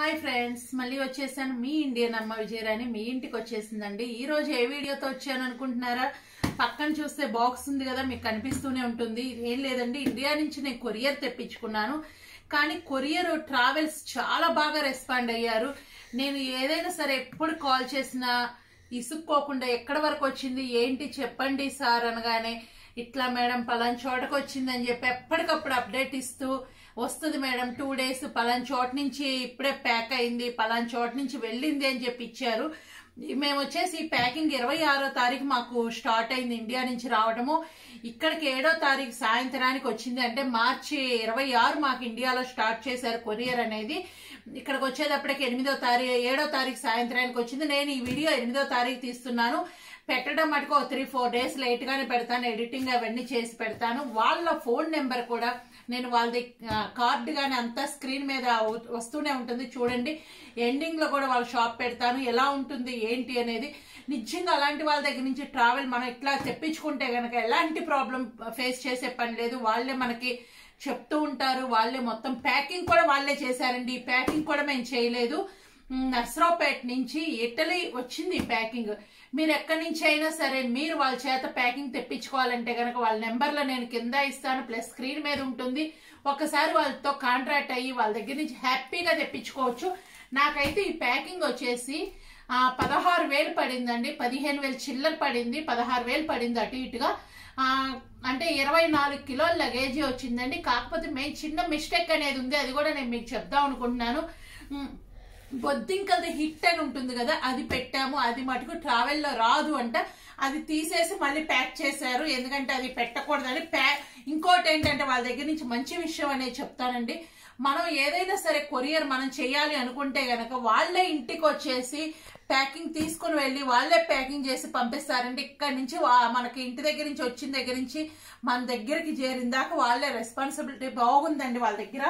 hi friends మళ్ళీ వచ్చేసాను మీ Indian అమ్మ విజయరాణి మీ ఇంటికి వచ్చేసిందండి ఈ రోజు ఏ వీడియోతో వచ్చాను అనుకుంటున్నారా పక్కన చూస్తే బాక్స్ ఉంది కదా మీకు కనిపిస్తూనే ఉంటుంది ఏం లేదండి ఇండియా నుంచి నేను కొరియర్ తెప్పించుకున్నాను కానీ కొరియర్ ట్రావెల్స్ చాలా బాగా రెస్పాండ్ అయ్యారు నేను ఏదైనా సరే ఎప్పుడు కాల్ చేసినా ఇసుక్కోకుండా ఎక్కడి వరకు వచ్చింది ఏంటి చెప్పండి సార్ అనగానే ఇట్లా మేడం పలాన్ చోటకు వచ్చిందని చెప్పి ఎప్పటికప్పుడు అప్డేట్ ఇస్తూ వస్తుంది మేడం టూ డేస్ పలాన్ చోట నుంచి ఇప్పుడే ప్యాక్ అయింది పలాన్ చోట నుంచి వెళ్ళింది అని చెప్పి ఇచ్చారు మేము వచ్చేసి ఈ ప్యాకింగ్ ఇరవై ఆరో తారీఖు మాకు స్టార్ట్ అయింది ఇండియా నుంచి రావడము ఇక్కడికి ఏడో తారీఖు సాయంత్రానికి వచ్చింది అంటే మార్చి ఇరవై ఆరు మాకు ఇండియాలో స్టార్ట్ చేశారు కొరియర్ అనేది ఇక్కడికి వచ్చేటప్పటికి ఎనిమిదో తారీఖు ఏడో తారీఖు సాయంత్రానికి వచ్చింది నేను ఈ వీడియో ఎనిమిదో తారీఖు తీస్తున్నాను పెట్టడం మటుకు ఒక త్రీ ఫోర్ డేస్ లేట్ గానే పెడతాను ఎడిటింగ్ అవన్నీ చేసి పెడతాను వాళ్ళ ఫోన్ నెంబర్ కూడా నేను వాళ్ళది కార్డు కానీ అంతా స్క్రీన్ మీద వ- వస్తూనే ఉంటుంది చూడండి ఎండింగ్ లో కూడా వాళ్ళ షాప్ పెడతాను ఎలా ఉంటుంది ఏంటి అనేది నిజంగా అలాంటి వాళ్ళ దగ్గర నుంచి ట్రావెల్ మనం ఇట్లా తెప్పించుకుంటే గనక ఎలాంటి ప్రాబ్లం ఫేస్ చేసే పని లేదు వాళ్ళే మనకి చెప్తూ ఉంటారు వాళ్ళే మొత్తం ప్యాకింగ్ కూడా వాళ్ళే చేశారండి ఈ ప్యాకింగ్ కూడా మేము చేయలేదు ఉమ్, నర్సరావుపేట నుంచి ఇటలీ వచ్చింది ఈ ప్యాకింగ్ మీరు ఎక్కడి నుంచి అయినా సరే మీరు వాళ్ళ చేత ప్యాకింగ్ తెప్పించుకోవాలంటే కనుక వాళ్ళ నెంబర్లో నేను కింద ఇస్తాను ప్లస్ స్క్రీన్ మీద ఉంటుంది ఒకసారి వాళ్ళతో కాంట్రాక్ట్ అయ్యి వాళ్ళ దగ్గర నుంచి హ్యాపీగా తెప్పించుకోవచ్చు నాకైతే ఈ ప్యాకింగ్ వచ్చేసి ఆ, పదహారు వేలు పడిందండి పదిహేను వేలు చిల్లర పడింది పదహారు వేలు పడింది అటు ఇటుగా ఆ, అంటే ఇరవై నాలుగు కిలోల లగేజీ వచ్చిందండి కాకపోతే మేము చిన్న మిస్టేక్ అనేది ఉంది అది కూడా నేను మీకు చెప్దాం అనుకుంటున్నాను ఉమ్, బొద్దింకలది హిట్ అని ఉంటుంది కదా అది పెట్టాము అది మటుకు ట్రావెల్లో రాదు అంట అది తీసేసి మళ్ళీ ప్యాక్ చేశారు ఎందుకంటే అది పెట్టకూడదని ప్యాక్ ఇంకోటి ఏంటంటే వాళ్ళ దగ్గర నుంచి మంచి విషయం అనేది చెప్తానండి మనం ఏదైనా సరే కొరియర్ మనం చేయాలి అనుకుంటే గనక వాళ్ళే ఇంటికి వచ్చేసి ప్యాకింగ్ తీసుకుని వెళ్ళి వాళ్ళే ప్యాకింగ్ చేసి పంపిస్తారండి ఇక్కడి నుంచి వా- మనకి ఇంటి దగ్గర నుంచి వచ్చిన దగ్గర నుంచి మన దగ్గరికి చేరిందాక వాళ్ళే రెస్పాన్సిబిలిటీ బాగుందండి వాళ్ళ దగ్గర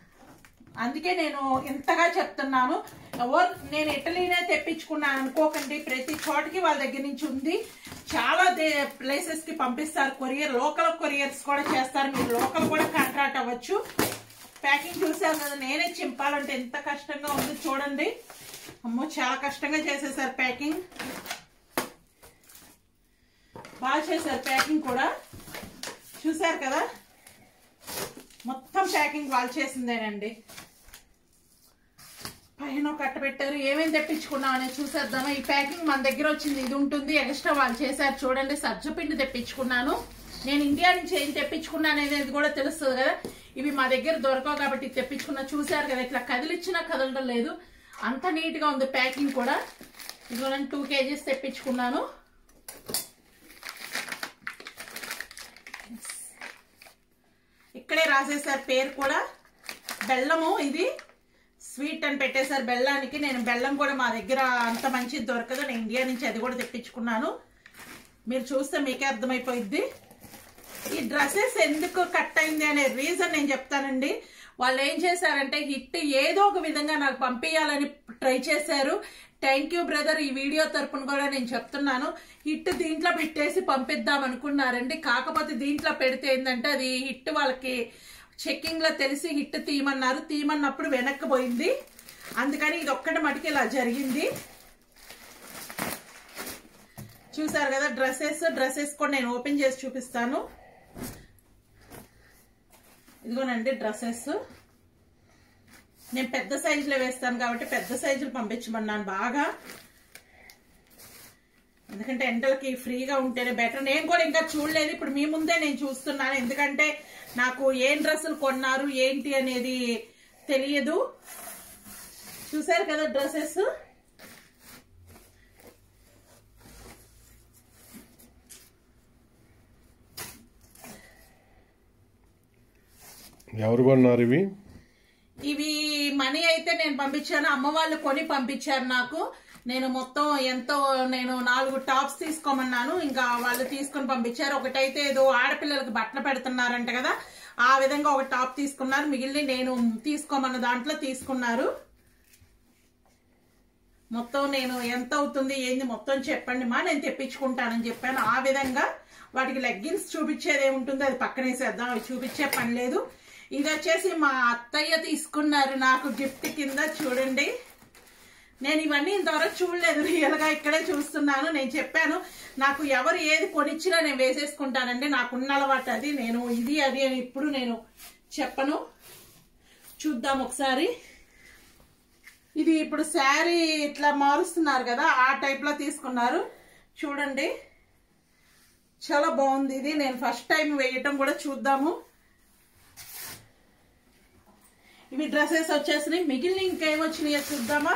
అందుకే నేను ఇంతగా చెప్తున్నాను ఎవరు నేను ఇటలీనే తెప్పించుకున్నాను అనుకోకండి ప్రతి చోటకి వాళ్ళ దగ్గర నుంచి ఉంది చాలా ప్లేసెస్ కి పంపిస్తారు కొరియర్ లోకల్ కొరియర్స్ కూడా చేస్తారు మీరు లోకల్ కూడా కాంట్రాక్ట్ అవ్వచ్చు ప్యాకింగ్ చూసారు కదా నేనే చింపాలంటే ఎంత కష్టంగా ఉంది చూడండి అమ్మో చాలా కష్టంగా చేసేసారు ప్యాకింగ్ బాగా చేశారు ప్యాకింగ్ కూడా చూసారు కదా మొత్తం ప్యాకింగ్ వాళ్ళు చేసిందేనండి పైన కట్ట పెట్టారు ఏమేమి తెప్పించుకున్నాం అనేది చూసేద్దామా ఈ ప్యాకింగ్ మన దగ్గర వచ్చింది ఇది ఉంటుంది ఎక్స్ట్రా వాళ్ళు చేశారు చూడండి సజ్జపిండి తెప్పించుకున్నాను నేను ఇండియా నుంచి ఏం తెప్పించుకున్నాను అనేది కూడా తెలుస్తుంది కదా ఇవి మా దగ్గర దొరకవు కాబట్టి ఇది తెప్పించుకున్నా చూసారు కదా ఇట్లా కదిలిచ్చినా కదలడం లేదు అంత నీట్ గా ఉంది ప్యాకింగ్ కూడా ఇదిగో నేను టూ కేజీస్ తెప్పించుకున్నాను ఇక్కడే రాసేసారు పేరు కూడా బెల్లము ఇది స్వీట్ అని పెట్టేశారు బెల్లానికి నేను బెల్లం కూడా మా దగ్గర అంత మంచిది దొరకదు నేను ఇండియా నుంచి అది కూడా తెప్పించుకున్నాను మీరు చూస్తే మీకే అర్థమైపోయింది ఈ డ్రెస్సెస్ ఎందుకు కట్ అయింది అనే రీజన్ నేను చెప్తానండి వాళ్ళు ఏం చేశారంటే హిట్ ఏదో ఒక విధంగా నాకు పంపించాలని ట్రై చేశారు థ్యాంక్ యూ బ్రదర్ ఈ వీడియో తరపున కూడా నేను చెప్తున్నాను హిట్ దీంట్లో పెట్టేసి పంపిద్దాం అనుకున్నారండి కాకపోతే దీంట్లో పెడితే ఏంటంటే అది హిట్ వాళ్ళకి చెక్కింగ్ లో తెలిసి హిట్ తీయమన్నారు తీయమన్నప్పుడు వెనక్కి పోయింది అందుకని ఇది ఒక్కటి మటుకు ఇలా జరిగింది చూసారు కదా డ్రెస్సెస్ డ్రెస్సెస్ కూడా నేను ఓపెన్ చేసి చూపిస్తాను ఇదిగోనండి డ్రెస్సెస్ నేను పెద్ద సైజులో వేస్తాను కాబట్టి పెద్ద సైజులు పంపించమన్నాను బాగా ఎందుకంటే ఎండలకి ఫ్రీగా ఉంటేనే బెటర్ నేను కూడా ఇంకా చూడలేదు ఇప్పుడు మీ ముందే నేను చూస్తున్నాను ఎందుకంటే నాకు ఏం డ్రెస్సులు కొన్నారు ఏంటి అనేది తెలియదు చూసారు కదా డ్రెస్సెస్ ఎవరు కొన్నారు ఇవి ఇవి మనీ అయితే నేను పంపించాను అమ్మ వాళ్ళు కొని పంపించారు నాకు నేను మొత్తం ఎంతో నేను నాలుగు టాప్స్ తీసుకోమన్నాను ఇంకా వాళ్ళు తీసుకొని పంపించారు ఒకటైతే ఏదో ఆడపిల్లలకు బట్టలు పెడుతున్నారంట కదా ఆ విధంగా ఒక టాప్ తీసుకున్నారు మిగిలిన నేను తీసుకోమన్న దాంట్లో తీసుకున్నారు మొత్తం నేను ఎంత అవుతుంది ఏంది మొత్తం చెప్పండి మా నేను తెప్పించుకుంటానని చెప్పాను ఆ విధంగా వాటికి లెగ్గిన్స్ చూపించేది ఏముంటుందో అది పక్కనేసేద్దాం అవి చూపించే పని లేదు ఇది వచ్చేసి మా అత్తయ్య తీసుకున్నారు నాకు గిఫ్ట్ కింద చూడండి నేను ఇవన్నీ ఇంతవరకు చూడలేదు రియల్ గా ఇక్కడే చూస్తున్నాను నేను చెప్పాను నాకు ఎవరు ఏది కొనిచ్చినా నేను వేసేసుకుంటానండి నాకున్న అలవాటు అది నేను ఇది అది అని ఇప్పుడు నేను చెప్పను చూద్దాం ఒకసారి ఇది ఇప్పుడు శారీ ఇట్లా మారుస్తున్నారు కదా ఆ టైప్ లో తీసుకున్నారు చూడండి చాలా బాగుంది ఇది నేను ఫస్ట్ టైం వేయటం కూడా చూద్దాము ఇవి డ్రెస్సెస్ వచ్చేసినాయి మిగిలిన ఇంకేమొచ్చినాయో చూద్దామా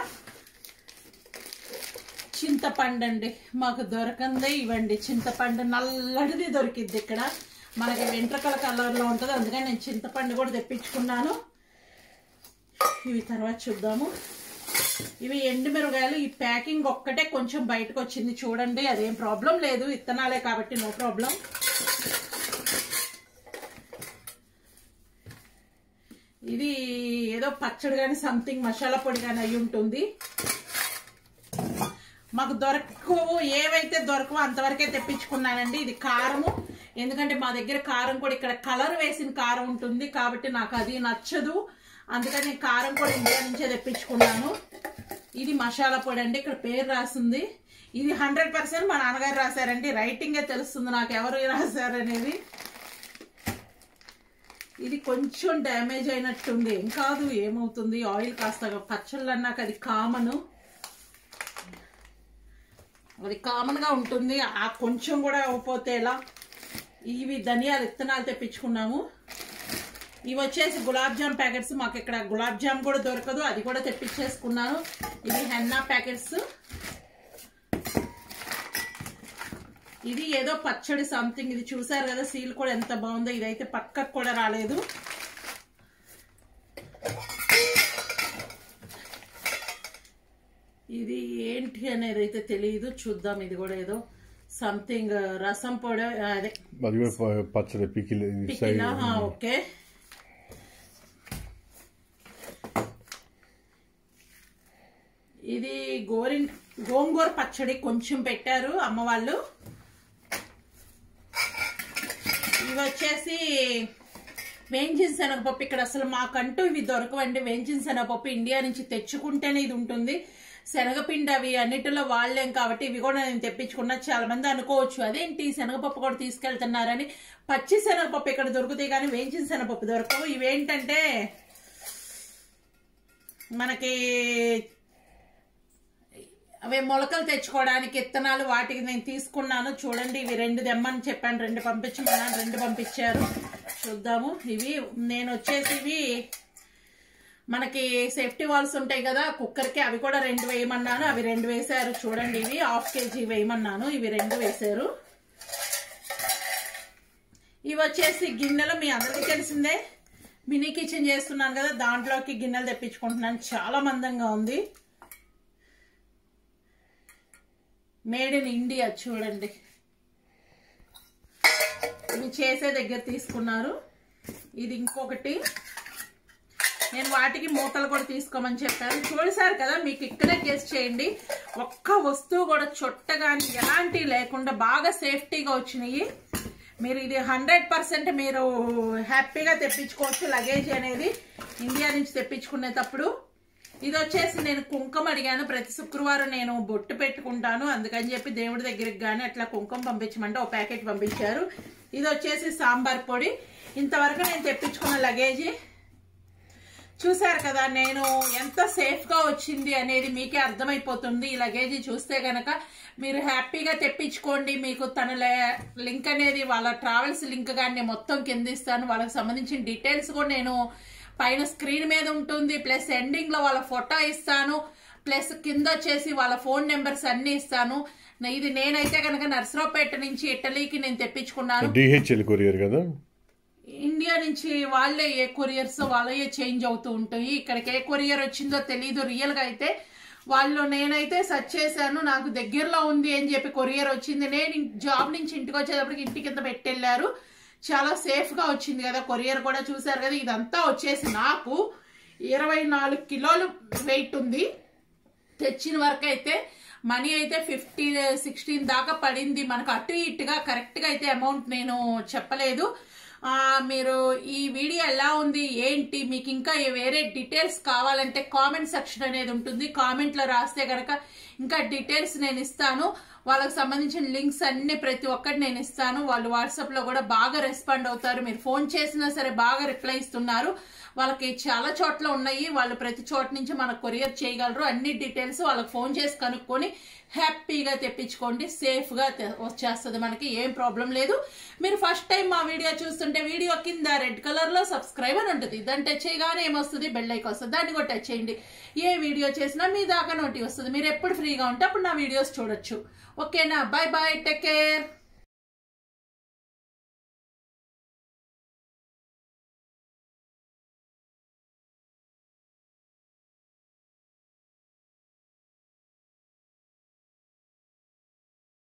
చింతపండు అండి మాకు దొరకందే ఇవ్వండి చింతపండు నల్లడిది దొరికిద్ది ఇక్కడ మనకి వెంట్రకల కలర్లో ఉంటుంది అందుకని నేను చింతపండు కూడా తెప్పించుకున్నాను ఇవి తర్వాత చూద్దాము ఇవి ఎండుమిరగాయలు ఈ ప్యాకింగ్ ఒక్కటే కొంచెం బయటకు వచ్చింది చూడండి అదేం ప్రాబ్లం లేదు విత్తనాలే కాబట్టి నో ప్రాబ్లం ఇది ఏదో పచ్చడి కానీ సంథింగ్ మసాలా పొడి కానీ అయి ఉంటుంది మాకు దొరకవు ఏవైతే దొరకవో అంతవరకే తెప్పించుకున్నానండి ఇది కారము ఎందుకంటే మా దగ్గర కారం కూడా ఇక్కడ కలర్ వేసిన కారం ఉంటుంది కాబట్టి నాకు అది నచ్చదు అందుకని నేను కారం కూడా ఇండియా నుంచే తెప్పించుకున్నాను ఇది మసాలా పొడి అండి ఇక్కడ పేరు రాసింది ఇది హండ్రెడ్ పర్సెంట్ మా నాన్నగారు రాశారండి రైటింగే తెలుస్తుంది నాకు ఎవరు రాశారనేది ఇది కొంచెం డ్యామేజ్ అయినట్టుంది ఏం కాదు ఏమవుతుంది ఆయిల్ కాస్త పచ్చళ్ళు అన్నాక అది కామను అది కామన్ గా ఉంటుంది ఆ కొంచెం కూడా అవ్వకపోతే ఎలా ఇవి ధనియాలు విత్తనాలు తెప్పించుకున్నాము ఇవి వచ్చేసి గులాబ్ జామ్ ప్యాకెట్స్ మాకు ఇక్కడ గులాబ్ జామ్ కూడా దొరకదు అది కూడా తెప్పించేసుకున్నాను ఇది హెన్నా ప్యాకెట్స్ ఇది ఏదో పచ్చడి సంథింగ్ ఇది చూసారు కదా సీల్ కూడా ఎంత బాగుందో ఇదైతే పక్కకు కూడా రాలేదు ఇది ఏంటి అనేది అయితే తెలియదు చూద్దాం ఇది కూడా ఏదో సంథింగ్ రసం పొడి అదే అది కూడా ప- పచ్చడి పికిల్ పికిలా ఓకే ఇది గోరి గోంగూర పచ్చడి కొంచెం పెట్టారు అమ్మ వాళ్ళు ఇవి వచ్చేసి వేయించిన శనగపప్పు ఇక్కడ అసలు మాకంటూ ఇవి దొరకవండి వేయించిన శనగపప్పు ఇండియా నుంచి తెచ్చుకుంటేనే ఇది ఉంటుంది శనగపిండి అవి అన్నిటిలో వాళ్ళేం కాబట్టి ఇవి కూడా నేను తెప్పించుకున్నా చాలా మంది అనుకోవచ్చు అదేంటి శనగపప్పు కూడా తీసుకెళ్తున్నారని పచ్చి శనగపప్పు ఇక్కడ దొరుకుతాయి కానీ వేయించిన శనగపప్పు దొరకవు ఇవేంటంటే మనకి అవి మొలకలు తెచ్చుకోవడానికి ఇత్తనాలు వాటికి నేను తీసుకున్నాను చూడండి ఇవి రెండు తెమ్మని చెప్పాను రెండు పంపించమన్నాను రెండు పంపించారు చూద్దాము ఇవి నేను వచ్చేసి ఇవి మనకి సేఫ్టీ వాల్స్ ఉంటాయి కదా కుక్కర్కి అవి కూడా రెండు వేయమన్నాను అవి రెండు వేశారు చూడండి ఇవి హాఫ్ కేజీ వేయమన్నాను ఇవి రెండు వేశారు ఇవి వచ్చేసి గిన్నెలు మీ అందరికీ తెలిసిందే మినీ కిచెన్ చేస్తున్నాను కదా దాంట్లోకి గిన్నెలు తెప్పించుకుంటున్నాను చాలా మందంగా ఉంది మేడ్ ఇన్ ఇండియా చూడండి ఇవి చేసే దగ్గర తీసుకున్నారు ఇది ఇంకొకటి నేను వాటికి మూతలు కూడా తీసుకోమని చెప్పాను చూసారు కదా మీకు ఇక్కడే గెస్ట్ చేయండి ఒక్క వస్తువు కూడా చుట్టగాని ఎలాంటి లేకుండా బాగా సేఫ్టీగా వచ్చినాయి మీరు ఇది హండ్రెడ్ పర్సెంట్ మీరు హ్యాపీగా తెప్పించుకోవచ్చు లగేజ్ అనేది ఇండియా నుంచి తెప్పించుకునేటప్పుడు ఇది వచ్చేసి నేను కుంకుమ అడిగాను ప్రతి శుక్రవారం నేను బొట్టు పెట్టుకుంటాను అందుకని చెప్పి దేవుడి దగ్గరికి కానీ అట్లా కుంకుమ పంపించమంటే ఒక ప్యాకెట్ పంపించారు ఇది వచ్చేసి సాంబార్ పొడి ఇంతవరకు నేను తెప్పించుకున్న లగేజీ చూశారు కదా నేను ఎంత సేఫ్ గా వచ్చింది అనేది మీకే అర్థమైపోతుంది ఈ లగేజీ చూస్తే గనక మీరు హ్యాపీగా తెప్పించుకోండి మీకు తన లింక్ అనేది వాళ్ళ ట్రావెల్స్ లింక్ కానీ నేను మొత్తం కింద ఇస్తాను వాళ్ళకి సంబంధించిన డీటెయిల్స్ కూడా నేను పైన స్క్రీన్ మీద ఉంటుంది ప్లస్ ఎండింగ్ లో వాళ్ళ ఫోటో ఇస్తాను ప్లస్ కింద వచ్చేసి వాళ్ళ ఫోన్ నెంబర్స్ అన్ని ఇస్తాను నా- ఇది నేనైతే కనుక నర్సరావుపేట నుంచి ఇటలీకి నేను తెప్పించుకున్నాను డిహెచ్ఎల్ కొరియర్ కదా ఇండియా నుంచి వాళ్ళే ఏ కొరియర్స్ వాళ్ళే చేంజ్ అవుతూ ఉంటాయి ఇక్కడికి ఏ కొరియర్ వచ్చిందో తెలీదు రియల్ గా అయితే వాళ్ళు నేనైతే సెర్చ్ చేశాను నాకు దగ్గరలో ఉంది అని చెప్పి కొరియర్ వచ్చింది నేను ఇం- జాబ్ నుంచి ఇంటికి వచ్చేటప్పటికి ఇంటి కింద పెట్టెళ్ళారు చాలా సేఫ్ గా వచ్చింది కదా కొరియర్ కూడా చూసారు కదా ఇదంతా వచ్చేసి నాకు ఇరవై నాలుగు కిలోలు వెయిట్ ఉంది తెచ్చిన వరకు అయితే మనీ అయితే ఫిఫ్టీ సిక్స్టీన్ దాకా పడింది మనకు అటు ఇటుగా కరెక్ట్ గా అయితే అమౌంట్ నేను చెప్పలేదు ఆ, మీరు ఈ వీడియో ఎలా ఉంది ఏంటి మీకు ఇంకా ఏ వేరే డీటెయిల్స్ కావాలంటే కామెంట్ సెక్షన్ అనేది ఉంటుంది కామెంట్ లో రాస్తే గనక ఇంకా డీటెయిల్స్ నేను ఇస్తాను వాళ్ళకి సంబంధించిన లింక్స్ అన్ని ప్రతి ఒక్కటి నేను ఇస్తాను వాళ్ళు వాట్సాప్ లో కూడా బాగా రెస్పాండ్ అవుతారు మీరు ఫోన్ చేసినా సరే బాగా రిప్లై ఇస్తున్నారు వాళ్ళకి చాలా చోట్ల ఉన్నాయి వాళ్ళు ప్రతి చోట నుంచి మనకు కొరియర్ చేయగలరు అన్ని డీటెయిల్స్ వాళ్ళకి ఫోన్ చేసి కనుక్కొని హ్యాపీగా తెప్పించుకోండి సేఫ్ గా తె- వచ్చేస్తుంది మనకి ఏం ప్రాబ్లం లేదు మీరు ఫస్ట్ టైం మా వీడియో చూస్తుంటే వీడియో కింద రెడ్ కలర్ లో సబ్స్క్రైబ్ అని ఉంటుంది దాన్ని టచ్ చేయగానే ఏమొస్తుంది బెల్ ఐకాన్ వస్తుంది దాన్ని కూడా టచ్ చేయండి ఏ వీడియో చేసినా మీ దాకా నోటి వస్తుంది మీరు ఎప్పుడు ఫ్రీగా ఉంటే అప్పుడు నా వీడియోస్ చూడొచ్చు ఓకేనా బాయ్ బాయ్ టేక్ కేర్